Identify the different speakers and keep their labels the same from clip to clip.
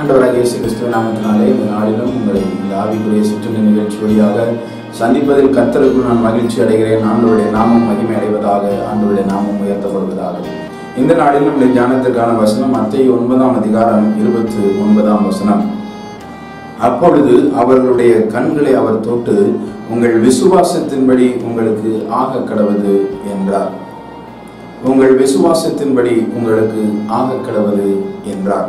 Speaker 1: ஆண்டவராக இயேசு கிறிஸ்துவ நாமத்தினாலே இந்த நாளிலும் உங்களை இந்த ஆவிக்குரிய சுற்றுலா நிகழ்ச்சி வழியாக சந்திப்பதில் கர்த்தருக்குள் நான் மகிழ்ச்சி அடைகிறேன் ஆண்டவருடைய நாமம் மகிமை அடைவதாக ஆண்டவருடைய நாமம் உயர்த்தப்படுவதாக இந்த நாளில் நம்முடைய ஞானத்திற்கான வசனம் மத்திய ஒன்பதாம் அதிகாரம் இருபத்தி ஒன்பதாம் வசனம் அப்பொழுது அவர்களுடைய கண்களை அவர் தொட்டு உங்கள் விசுவாசத்தின்படி உங்களுக்கு ஆக கடவது என்றார் உங்கள் விசுவாசத்தின்படி உங்களுக்கு ஆக கடவது என்றார்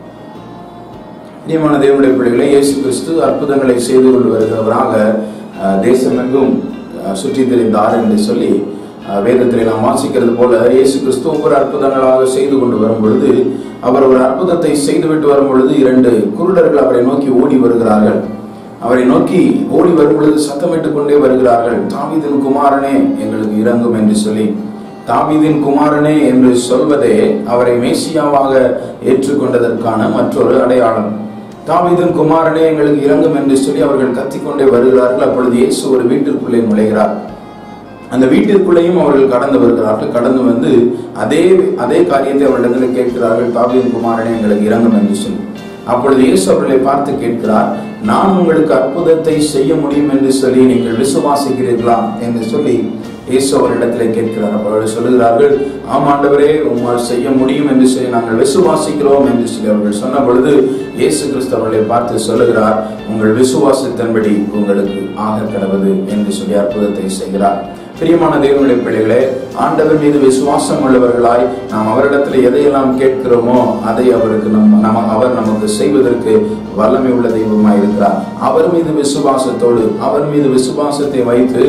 Speaker 1: பிரியமான தேவனுடைய பிள்ளைகளை இயேசு கிறிஸ்து அற்புதங்களை செய்து கொண்டு வருகிறவராக அஹ், தேசமெங்கும் அஹ், சுற்றி திரிந்தார் என்று சொல்லி அஹ், வேதத்திலே நாம் வாசிக்கிறது போல இயேசு கிறிஸ்து ஒவ்வொரு அற்புதங்களாக செய்து கொண்டு வரும் பொழுது அவர் ஒரு அற்புதத்தை செய்துவிட்டு வரும் பொழுது இரண்டு குருடர்கள் அவரை நோக்கி ஓடி வருகிறார்கள் அவரை நோக்கி ஓடி வரும் பொழுது சத்தமிட்டுக் கொண்டே வருகிறார்கள் தாவீதின் குமாரனே எங்களுக்கு இறங்கும் என்று சொல்லி தாவீதின் குமாரனே என்று சொல்வதே அவரை மேசியாவாக ஏற்றுக்கொண்டதற்கான மற்றொரு அடையாளம் தாவீதின் குமாரனே எங்களுக்கு இறங்கும் என்று சொல்லி அவர்கள் கத்திக்கொண்டே வருகிறார்கள் அப்பொழுது இயேசு ஒரு வீட்டிற்குள்ளே நுழைகிறார் அந்த வீட்டிற்குள்ளேயும் அவர்கள் கடந்து வருகிறார்கள் கடந்து வந்து அதே அதே காரியத்தை அவரிடத்தில் கேட்கிறார்கள் தாவீதின் குமாரனே எங்களுக்கு இறங்கும் என்று சொல்லி அப்பொழுது இயேசு அவர்களை பார்த்து கேட்கிறார் நான் உங்களுக்கு அற்புதத்தை செய்ய முடியும் என்று சொல்லி நீங்கள் விசுவாசிக்கிறீர்களா என்று சொல்லி இயேசு அவரிடத்தில் கேட்கிறார் அப்ப அவர்கள் சொல்லுகிறார்கள் ஆம் ஆண்டவரே உம்மால் செய்ய முடியும் என்று சொல்லி நாங்கள் விசுவாசிக்கிறோம் என்று சொல்லி அவர்கள் சொன்ன பொழுது இயேசு கிறிஸ்து அவர்களை பார்த்து சொல்லுகிறார் உங்கள் விசுவாசத்தின்படி உங்களுக்கு ஆக கடவது என்று சொல்லி அற்புதத்தை செய்கிறார் பிரியமான தேவனுடைய பிள்ளைகளே ஆண்டவர் மீது விசுவாசம் உள்ளவர்களாய் நாம் அவரிடத்தில் எதையெல்லாம் கேட்கிறோமோ அதை அவருக்கு நம் நம்ம அவர் நமக்கு செய்வதற்கு வல்லமை உள்ள தெய்வமாய் இருக்கிறார் அவர் மீது விசுவாசத்தோடு அவர் மீது விசுவாசத்தை வைத்து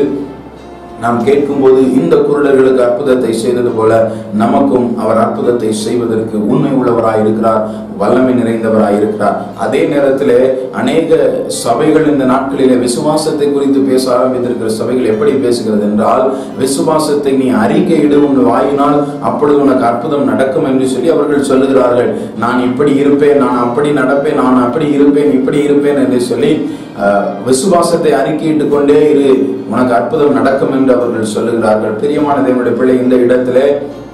Speaker 1: நாம் கேட்கும்போது இந்த குருடர்களுக்கு அற்புதத்தை செய்தது போல நமக்கும் அவர் அற்புதத்தை செய்வதற்கு உண்மை உள்ளவராய் இருக்கிறார் வல்லமை நிறைந்தவராய் இருக்கிறார் அதே நேரத்திலே அநேக சபைகள் இந்த நாட்களிலே விசுவாசத்தை குறித்து பேச ஆரம்பித்திருக்கிற சபைகள் எப்படி பேசுகிறது என்றால் விசுவாசத்தை நீ அறிக்கையிடு உன் வாயினால் அப்பொழுது உனக்கு அற்புதம் நடக்கும் என்று சொல்லி அவர்கள் சொல்லுகிறார்கள் நான் இப்படி இருப்பேன் நான் அப்படி நடப்பேன் நான் அப்படி இருப்பேன் இப்படி இருப்பேன் என்று சொல்லி அஹ், விசுவாசத்தை அறிக்கையிட்டுக் கொண்டே இரு உனக்கு அற்புதம் நடக்கும் என்று அவர்கள் சொல்லுகிறார்கள் பிரியமான தேவனுடைய பிள்ளை இந்த இடத்திலே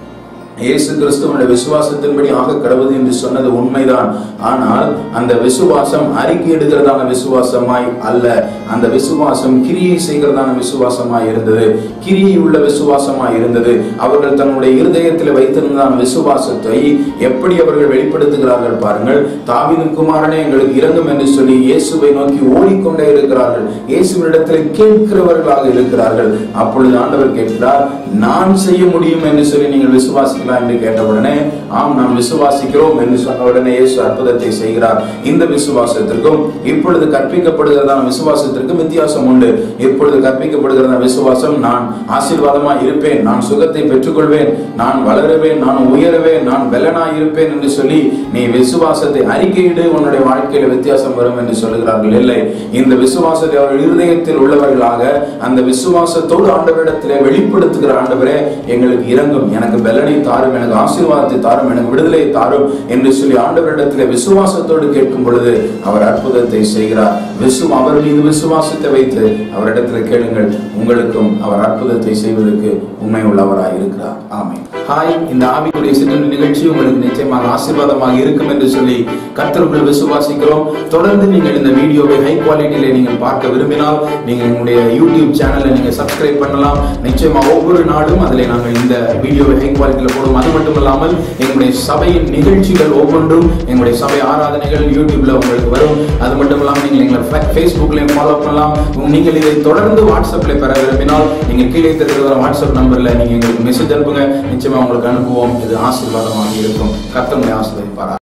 Speaker 1: இயேசு கிறிஸ்துவனுடைய விசுவாசத்தின்படி ஆக கடவுது என்று சொன்னது உண்மைதான் ஆனால் அந்த விசுவாசம் அறிக்கை எடுக்கிறதான விசுவாசமாய் அல்ல அந்த விசுவாசம் கிரியை செய்கிறதான விசுவாசமாய் இருந்தது கிரியை உள்ள விசுவாசமாய் இருந்தது அவர்கள் தன்னுடைய இருதயத்தில் வைத்திருந்ததான விசுவாசத்தை எப்படி அவர்கள் வெளிப்படுத்துகிறார்கள் பாருங்கள் தாவீதின் குமாரனே எங்களுக்கு இறங்கும் என்று சொல்லி இயேசுவை நோக்கி ஓடிக்கொண்டே இருக்கிறார்கள் இயேசுவினிடத்தில் கேட்கிறவர்களாக இருக்கிறார்கள் அப்பொழுது ஆண்டவர் கேட்கிறார் நான் செய்ய முடியும் என்று சொல்லி நீங்கள் விசுவாசிக்கலாம் என்று கேட்டவுடனே ஆம் நாம் விசுவாசிக்கிறோம் என்று சொன்ன உடனே இயேசு அற்புதத்தை செய்கிறார் இந்த விசுவாசத்திற்கும் இப்பொழுது கற்பிக்கப்படுகிறதான விசுவாசத்திற்கும் வித்தியாசம் உண்டு இப்பொழுது கற்பிக்கப்படுகிறதான விசுவாசம் நான் ஆசீர்வாதமா இருப்பேன் நான் சுகத்தை பெற்றுக்கொள்வேன் நான் வளருவேன் நான் உயருவேன் நான் பெலனாய் இருப்பேன் என்று சொல்லி நீ விசுவாசத்தை அறிக்கையிடு உன்னுடைய வாழ்க்கையில வித்தியாசம் வரும் என்று சொல்லுகிறார்கள் இல்லை இந்த விசுவாசத்தை அவர்கள் இருதயத்தில் உள்ளவர்களாக அந்த விசுவாசத்தோடு ஆண்டவரிடத்திலே வெளிப்படுத்துகிற ஆண்டவரே எங்களுக்கு இறங்கும் எனக்கு பெலனை தாரும் எனக்கு ஆசீர்வாதத்தை தாரும் எனக்கு விடுதலை தாரும் என்று சொல்லி ஆண்டவரிடத்திலே விசுவாசத்தோடு கேட்கும் பொழுது அவர் அற்புதத்தை செய்கிறார் விசு அவர் மீது விசுவாசத்தை வைத்து அவரிடத்தில் கேளுங்கள் உங்களுக்கும் அவர் அற்புதத்தை செய்வதற்கு உண்மை உள்ளவராய் இருக்கிறார் ஆமென் ஹாய் இந்த ஆவிக்குரிய சிற்றல் நிகழ்ச்சி உங்களுக்கு நிச்சயமாக ஆசீர்வாதமாக இருக்கும் என்று சொல்லி கர்த்தருக்குள் விசுவாசிக்கிறோம் தொடர்ந்து நீங்கள் இந்த வீடியோவை ஹை குவாலிட்டியில நீங்கள் பார்க்க விரும்பினால் நீங்கள் எங்களுடைய யூடியூப் சேனலை நீங்க சப்ஸ்கிரைப் பண்ணலாம் நிச்சயமா ஒவ்வொரு நாளும் அதில் நாங்கள் இந்த வீடியோவை ஹை குவாலிட்டியில் போடுவோம் அது மட்டும் இல்லாமல் எங்களுடைய சபையின் நிகழ்ச்சிகள் ஒவ்வொன்றும் எங்களுடைய சபை ஆராதனைகள் யூடியூப்ல உங்களுக்கு வரும் அது மட்டும் இல்லாமல் நீங்கள் எங்களை ஃபேஸ்புக்லையும் ஃபாலோ பண்ணலாம் உங்க- நீங்கள் இதை தொடர்ந்து வாட்ஸ்அப்ல பெற விரும்பினால் நீங்க கீழே தெரிவிக்கிற வாட்ஸ்அப் நம்பர்ல நீங்க எங்களுக்கு மெசேஜ் அனுப்புங்க நிச்சயமா உங்களுக்கு அனுப்புவோம் இது ஆசீர்வாதமாக இருக்கும் கர்த்தனுடைய ஆசீர்வதிப்பாரா